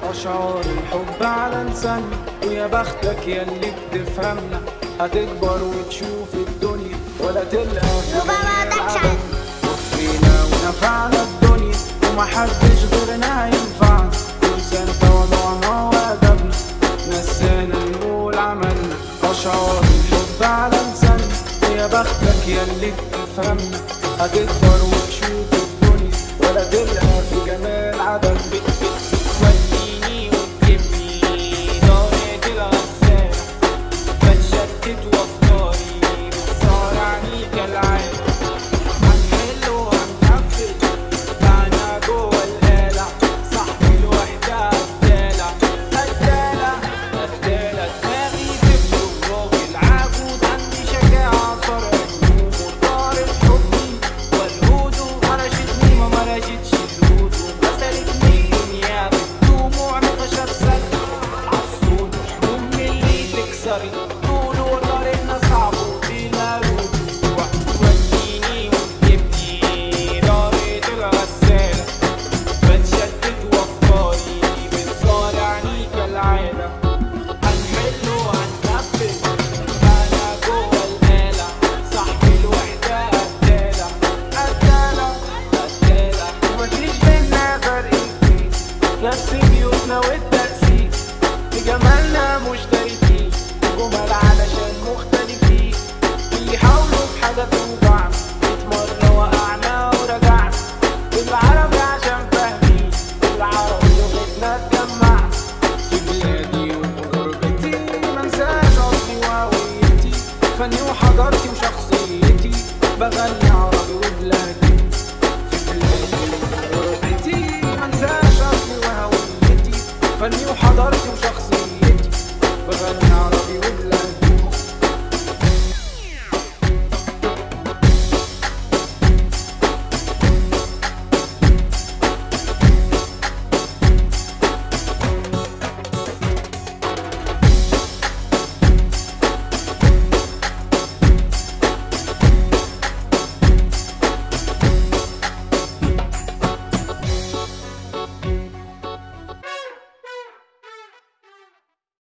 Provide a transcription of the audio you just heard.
أشعار الحب على لساننا ويا بختك ياللي بتفهمنا هتكبر وتشوف الدنيا ولا تلقى في يبقى ما غير عندكش العالم. وفينا ونفعنا الدنيا ومحدش غيرنا ينفعنا ونسينا تواضعنا وأدبنا نسينا نقول عملنا أشعار الحب على لساننا ويا بختك ياللي بتفهمنا هتكبر